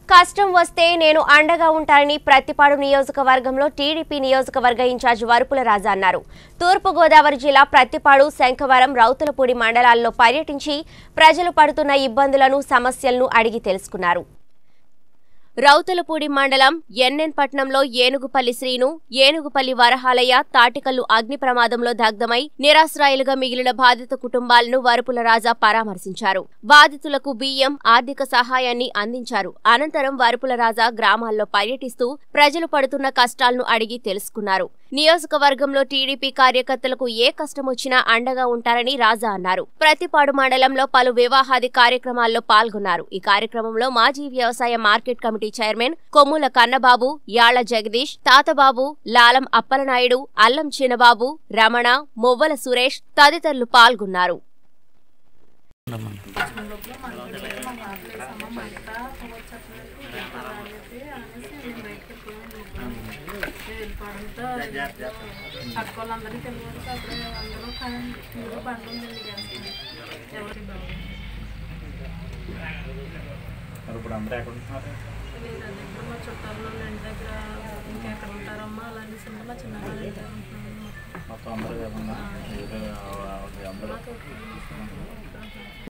కష్టం వస్తే నేను అండగా ఉంటానని ప్రతిపాడు నియోజకవర్గంలో టీడీపీ నియోజకవర్గ ఇన్ఛార్జ్ వరుపుల రాజా అన్నారు తూర్పుగోదావరి జిల్లా ప్రతిపాడు శంఖవరం రౌతులపూడి మండలాల్లో పర్యటించి ప్రజలు పడుతున్న ఇబ్బందులను సమస్యలను అడిగి తెలుసుకున్నారు రౌతులపూడి మండలం ఎన్ఎన్ పట్నంలో ఏనుగుపల్లి శ్రీను ఏనుగుపల్లి వరహాలయ్య తాటికల్లు అగ్ని ప్రమాదంలో దగ్ధమై నిరాశ్రాయులుగా మిగిలిన బాధిత కుటుంబాలను వరుపుల రాజా పరామర్శించారు బాధితులకు బియ్యం ఆర్థిక సహాయాన్ని అందించారు అనంతరం వరుపుల రాజా గ్రామాల్లో పర్యటిస్తూ ప్రజలు పడుతున్న కష్టాలను అడిగి తెలుసుకున్నారు నియోజకవర్గంలో టీడీపీ కార్యకర్తలకు ఏ కష్టం వచ్చినా అండగా ఉంటారని రాజా అన్నారు ప్రతిపాడు మండలంలో పలు వివాహాది కార్యక్రమాల్లో పాల్గొన్నారు ఈ కార్యక్రమంలో మాజీ వ్యవసాయ మార్కెట్ కమిటీ చైర్మన్ కొమ్ముల కన్నబాబు యాళ్ల జగదీష్ తాతబాబు లాలం అప్పలనాయుడు అల్లం చిన్నబాబు రమణ మొవ్వల సురేష్ తదితరులు పాల్గొన్నారు అక్క వాళ్ళందరికీ తెలియదు అప్పుడు అందరూ కానీ మీరు బండి ఉందండి గ్యాస్ ఎవరికి బాగుంది మరి ఇప్పుడు అందరూ ఎక్కడ ఉంటున్నారు లేదండి ఇప్పుడు మా చుట్టాల్లో ఇంటి దగ్గర ఇంకెక్కడ ఉంటారమ్మా అలాంటి చిన్న మా చిన్న వాళ్ళ దగ్గర ఉంటున్నాను మొత్తం అందరూ కాకుండా మీరు అందరూ మాకు